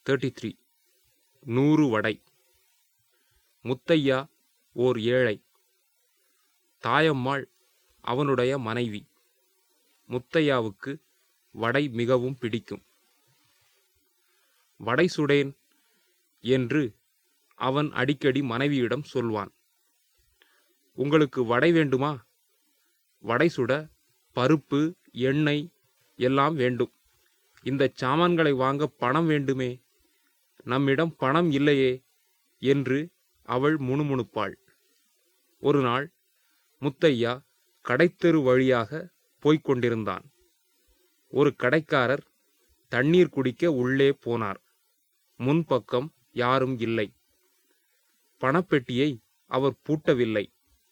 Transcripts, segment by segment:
thirty three நூறு வடை முத்தையா ஓர் ஏழை தாயம்மாள் அவனுடைய மனைவி முத்தையாவுக்கு வடை மிகவும் பிடிக்கும் வடை சுடேன் என்று அவன் அடிக்கடி மனைவியிடம் சொல்வான் உங்களுக்கு வடை வேண்டுமா வடை சுட பருப்பு எண்ணெய் எல்லாம் வேண்டும் இந்த சாமான்களை வாங்க பணம் வேண்டுமே நம்மிடம் பணம் இல்லையே என்று அவள் முணுமுணுப்பாள் ஒரு நாள் முத்தையா கடைத்தெரு வழியாக போய்க் கொண்டிருந்தான் ஒரு கடைக்காரர் தண்ணீர் குடிக்க உள்ளே போனார் முன்பக்கம் யாரும் இல்லை பணப்பெட்டியை அவர் பூட்டவில்லை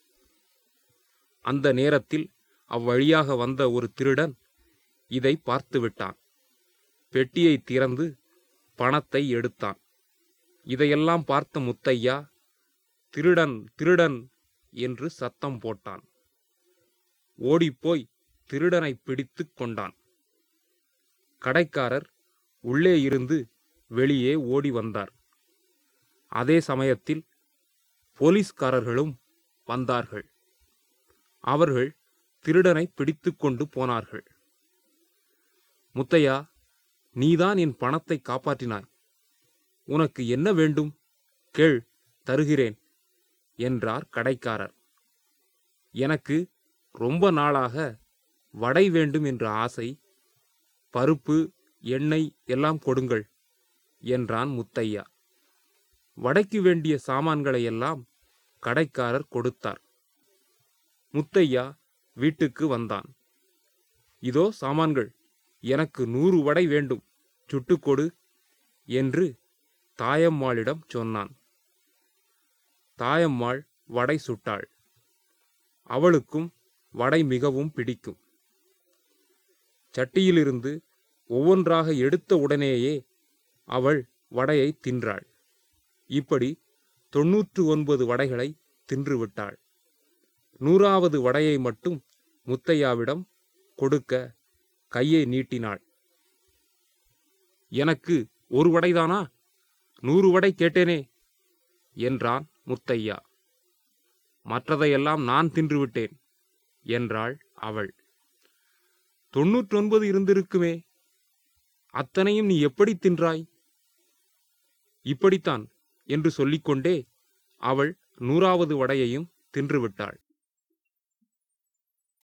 அந்த நேரத்தில் அவ்வழியாக வந்த ஒரு திருடன் இதை பார்த்துவிட்டான் பெட்டியை திறந்து பணத்தை எடுத்தான் இதையெல்லாம் பார்த்த முத்தையா திருடன் திருடன் என்று சத்தம் போட்டான் ஓடிப்போய் திருடனை பிடித்து கொண்டான் கடைக்காரர் உள்ளே இருந்து வெளியே ஓடி வந்தார் அதே சமயத்தில் போலீஸ்காரர்களும் வந்தார்கள் அவர்கள் திருடனை பிடித்து கொண்டு போனார்கள் முத்தையா நீதான் என் பணத்தை காப்பாற்றினாய் உனக்கு என்ன வேண்டும் கேள் தருகிறேன் என்றார் கடைக்காரர் எனக்கு ரொம்ப நாளாக வடை வேண்டும் என்ற ஆசை பருப்பு எண்ணெய் எல்லாம் கொடுங்கள் என்றான் முத்தையா வடைக்கு வேண்டிய சாமான்களை எல்லாம் கடைக்காரர் கொடுத்தார் முத்தையா வீட்டுக்கு வந்தான் இதோ சாமான்கள் எனக்கு நூறு வடை வேண்டும் சுட்டுக்கொடு என்று தாயம்மாளிடம் சொன்னான் தாயம்மாள் வடை சுட்டாள் அவளுக்கும் வடை மிகவும் பிடிக்கும் சட்டியிலிருந்து ஒவ்வொன்றாக எடுத்த உடனேயே அவள் வடையை தின்றாள் இப்படி தொன்னூற்று ஒன்பது வடைகளை தின்றுவிட்டாள் நூறாவது வடையை மட்டும் முத்தையாவிடம் கொடுக்க கையை நீட்டினாள் எனக்கு ஒரு வடைதானா நூறு வடை கேட்டேனே என்றான் முத்தையா மற்றதையெல்லாம் நான் தின்றுவிட்டேன் என்றாள் அவள் தொன்னூற்றொன்பது இருந்திருக்குமே அத்தனையும் நீ எப்படி தின்றாய் இப்படித்தான் என்று சொல்லிக்கொண்டே அவள் நூறாவது வடையையும் தின்றுவிட்டாள்